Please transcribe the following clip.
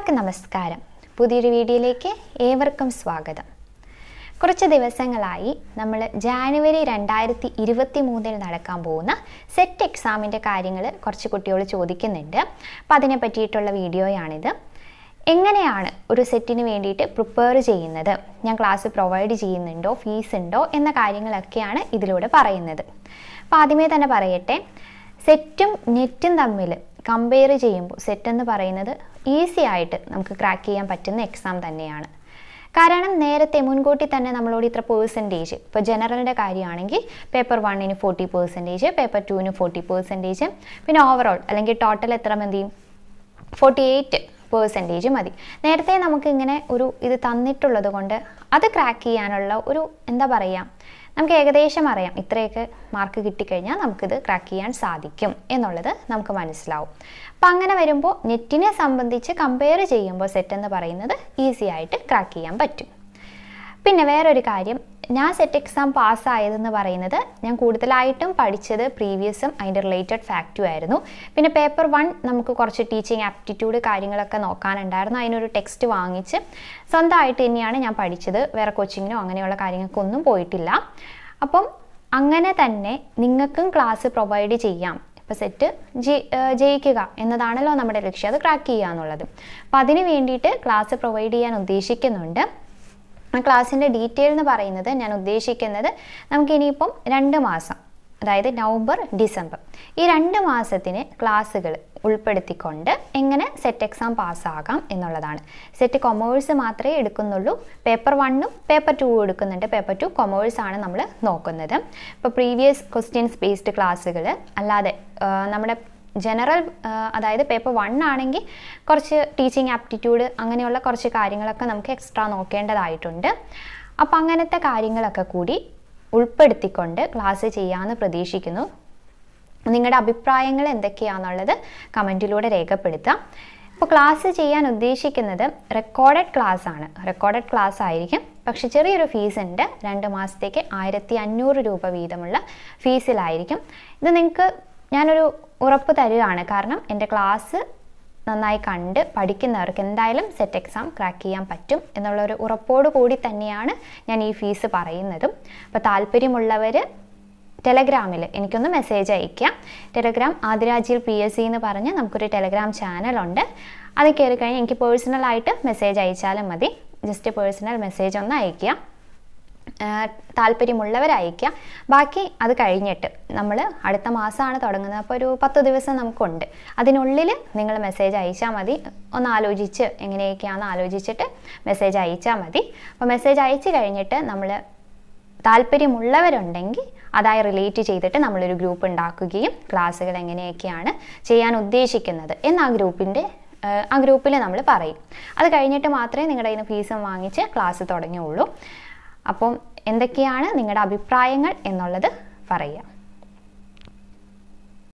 എല്ലാവർക്കും നമസ്കാരം പുതിയൊരു വീഡിയോയിലേക്ക് ഏവർക്കും സ്വാഗതം കുറച്ച് ദിവസങ്ങളായി നമ്മൾ ജാനുവരി രണ്ടായിരത്തി ഇരുപത്തി മൂന്നിൽ നടക്കാൻ പോകുന്ന സെറ്റ് എക്സാമിൻ്റെ കാര്യങ്ങൾ കുറച്ച് കുട്ടികൾ ചോദിക്കുന്നുണ്ട് അപ്പോൾ അതിനെ പറ്റിയിട്ടുള്ള വീഡിയോയാണിത് എങ്ങനെയാണ് ഒരു സെറ്റിന് വേണ്ടിയിട്ട് പ്രിപ്പയർ ചെയ്യുന്നത് ഞാൻ ക്ലാസ് പ്രൊവൈഡ് ചെയ്യുന്നുണ്ടോ ഫീസ് ഉണ്ടോ എന്ന കാര്യങ്ങളൊക്കെയാണ് ഇതിലൂടെ പറയുന്നത് അപ്പോൾ ആദ്യമേ തന്നെ പറയട്ടെ സെറ്റും നെറ്റും തമ്മിൽ കമ്പയർ ചെയ്യുമ്പോൾ സെറ്റ് എന്ന് പറയുന്നത് ഈസി ആയിട്ട് നമുക്ക് ക്രാക്ക് ചെയ്യാൻ പറ്റുന്ന എക്സാം തന്നെയാണ് കാരണം നേരത്തെ മുൻകൂട്ടി തന്നെ നമ്മളോട് ഇത്ര പേഴ്സൻറ്റേജ് ഇപ്പോൾ ജനറലിൻ്റെ കാര്യമാണെങ്കിൽ പേപ്പർ വണ്ണിന് ഫോർട്ടി പേഴ്സൻറ്റേജ് പേപ്പർ ടുവിന് ഫോർട്ടി പേഴ്സൻറ്റേജ് പിന്നെ ഓവറോൾ അല്ലെങ്കിൽ ടോട്ടൽ എത്ര മതി ഫോർട്ടി എയ്റ്റ് പേഴ്സൻറ്റേജ് മതി നേരത്തെ നമുക്ക് ഇങ്ങനെ ഒരു ഇത് തന്നിട്ടുള്ളത് കൊണ്ട് അത് ക്രാക്ക് ചെയ്യാനുള്ള ഒരു എന്താ പറയുക നമുക്ക് ഏകദേശം അറിയാം ഇത്രയൊക്കെ മാർക്ക് കിട്ടിക്കഴിഞ്ഞാൽ നമുക്കിത് ക്രാക്ക് ചെയ്യാൻ സാധിക്കും എന്നുള്ളത് നമുക്ക് മനസ്സിലാവും അപ്പം അങ്ങനെ വരുമ്പോൾ നെറ്റിനെ സംബന്ധിച്ച് കമ്പയർ ചെയ്യുമ്പോൾ സെറ്റ് എന്ന് പറയുന്നത് ഈസി ആയിട്ട് ക്രാക്ക് ചെയ്യാൻ പറ്റും പിന്നെ വേറൊരു കാര്യം ഞാൻ സെറ്റ് എക്സാം പാസ്സായതെന്ന് പറയുന്നത് ഞാൻ കൂടുതലായിട്ടും പഠിച്ചത് പ്രീവിയസും അതിൻ്റെ റിലേറ്റഡ് ഫാക്റ്റും ആയിരുന്നു പിന്നെ പേപ്പർ വൺ നമുക്ക് കുറച്ച് ടീച്ചിങ് ആപ്റ്റിറ്റ്യൂഡ് കാര്യങ്ങളൊക്കെ നോക്കാനുണ്ടായിരുന്നു അതിനൊരു ടെക്സ്റ്റ് വാങ്ങിച്ച് സ്വന്തമായിട്ട് തന്നെയാണ് ഞാൻ പഠിച്ചത് വേറെ കോച്ചിങ്ങിനോ അങ്ങനെയുള്ള കാര്യങ്ങൾക്കൊന്നും പോയിട്ടില്ല അപ്പം അങ്ങനെ തന്നെ നിങ്ങൾക്കും ക്ലാസ് പ്രൊവൈഡ് ചെയ്യാം ഇപ്പോൾ സെറ്റ് ജയിക്കുക എന്നതാണല്ലോ നമ്മുടെ ലക്ഷ്യം അത് ക്രാക്ക് ചെയ്യുക എന്നുള്ളത് അപ്പോൾ അതിന് വേണ്ടിയിട്ട് ക്ലാസ് പ്രൊവൈഡ് ചെയ്യാൻ ഉദ്ദേശിക്കുന്നുണ്ട് ആ ക്ലാസ്സിൻ്റെ ഡീറ്റെയിൽ എന്ന് പറയുന്നത് ഞാൻ ഉദ്ദേശിക്കുന്നത് നമുക്കിനിയിപ്പം രണ്ട് മാസം അതായത് നവംബർ ഡിസംബർ ഈ രണ്ട് മാസത്തിന് ക്ലാസ്സുകൾ ഉൾപ്പെടുത്തിക്കൊണ്ട് എങ്ങനെ സെറ്റ് എക്സാം പാസ്സാകാം എന്നുള്ളതാണ് സെറ്റ് കൊമേഴ്സ് മാത്രമേ എടുക്കുന്നുള്ളൂ പേപ്പർ വണ്ണും പേപ്പർ ടു എടുക്കുന്നുണ്ട് പേപ്പർ ടു കൊമേഴ്സ് ആണ് നമ്മൾ നോക്കുന്നത് ഇപ്പോൾ പ്രീവിയസ് ക്വസ്റ്റ്യൻസ് ബേസ്ഡ് ക്ലാസ്സുകൾ അല്ലാതെ ആ, നമ്മുടെ ജനറൽ അതായത് പേപ്പർ വൺ ആണെങ്കിൽ കുറച്ച് ടീച്ചിങ് ആപ്റ്റിറ്റ്യൂഡ് അങ്ങനെയുള്ള കുറച്ച് കാര്യങ്ങളൊക്കെ നമുക്ക് എക്സ്ട്രാ നോക്കേണ്ടതായിട്ടുണ്ട് അപ്പം അങ്ങനത്തെ കാര്യങ്ങളൊക്കെ കൂടി ഉൾപ്പെടുത്തിക്കൊണ്ട് ക്ലാസ് ചെയ്യാമെന്ന് പ്രതീക്ഷിക്കുന്നു നിങ്ങളുടെ അഭിപ്രായങ്ങൾ എന്തൊക്കെയാണെന്നുള്ളത് കമൻറ്റിലൂടെ രേഖപ്പെടുത്താം ഇപ്പോൾ ക്ലാസ് ചെയ്യാൻ ഉദ്ദേശിക്കുന്നത് റെക്കോർഡഡ് ക്ലാസ് ആണ് റെക്കോർഡഡ് ക്ലാസ് ആയിരിക്കും പക്ഷെ ചെറിയൊരു ഫീസ് ഉണ്ട് രണ്ട് മാസത്തേക്ക് ആയിരത്തി അഞ്ഞൂറ് രൂപ വീതമുള്ള ഫീസിലായിരിക്കും ഇത് നിങ്ങൾക്ക് ഞാനൊരു ഉറപ്പ് തരികയാണ് കാരണം എൻ്റെ ക്ലാസ് നന്നായി കണ്ട് പഠിക്കുന്നവർക്ക് എന്തായാലും സെറ്റ് എക്സാം ക്രാക്ക് ചെയ്യാൻ പറ്റും എന്നുള്ളൊരു ഉറപ്പോടു കൂടി തന്നെയാണ് ഞാൻ ഈ ഫീസ് പറയുന്നതും അപ്പോൾ താല്പര്യമുള്ളവർ ടെലഗ്രാമിൽ എനിക്കൊന്ന് മെസ്സേജ് അയയ്ക്കാം ടെലഗ്രാം ആദിരാജിൽ പി എസ് സി എന്ന് പറഞ്ഞ് നമുക്കൊരു ടെലഗ്രാം ചാനലുണ്ട് അത് കയറി കഴിഞ്ഞ് എനിക്ക് പേഴ്സണലായിട്ട് മെസ്സേജ് അയച്ചാലും മതി ജസ്റ്റ് പേഴ്സണൽ മെസ്സേജ് ഒന്ന് അയയ്ക്കുക താല്പര്യമുള്ളവർ അയയ്ക്കുക ബാക്കി അത് കഴിഞ്ഞിട്ട് നമ്മൾ അടുത്ത മാസമാണ് തുടങ്ങുന്നത് അപ്പോൾ ഒരു പത്ത് ദിവസം നമുക്കുണ്ട് അതിനുള്ളിൽ നിങ്ങൾ മെസ്സേജ് അയച്ചാൽ മതി ഒന്ന് ആലോചിച്ച് എങ്ങനെയൊക്കെയാണെന്ന് ആലോചിച്ചിട്ട് മെസ്സേജ് അയച്ചാൽ മതി അപ്പോൾ മെസ്സേജ് അയച്ചു കഴിഞ്ഞിട്ട് നമ്മൾ താല്പര്യമുള്ളവരുണ്ടെങ്കിൽ അതായി റിലേറ്റ് ചെയ്തിട്ട് നമ്മളൊരു ഗ്രൂപ്പ് ഉണ്ടാക്കുകയും ക്ലാസ്സുകൾ എങ്ങനെയൊക്കെയാണ് ചെയ്യാൻ ഉദ്ദേശിക്കുന്നത് എന്ന് ആ ഗ്രൂപ്പിൻ്റെ ആ ഗ്രൂപ്പിൽ നമ്മൾ പറയും അത് കഴിഞ്ഞിട്ട് മാത്രമേ നിങ്ങളുടെ കയ്യിൽ നിന്ന് ഫീസും വാങ്ങിച്ച് ക്ലാസ് തുടങ്ങുകയുള്ളൂ അപ്പം എന്തൊക്കെയാണ് നിങ്ങളുടെ അഭിപ്രായങ്ങൾ എന്നുള്ളത് പറയുക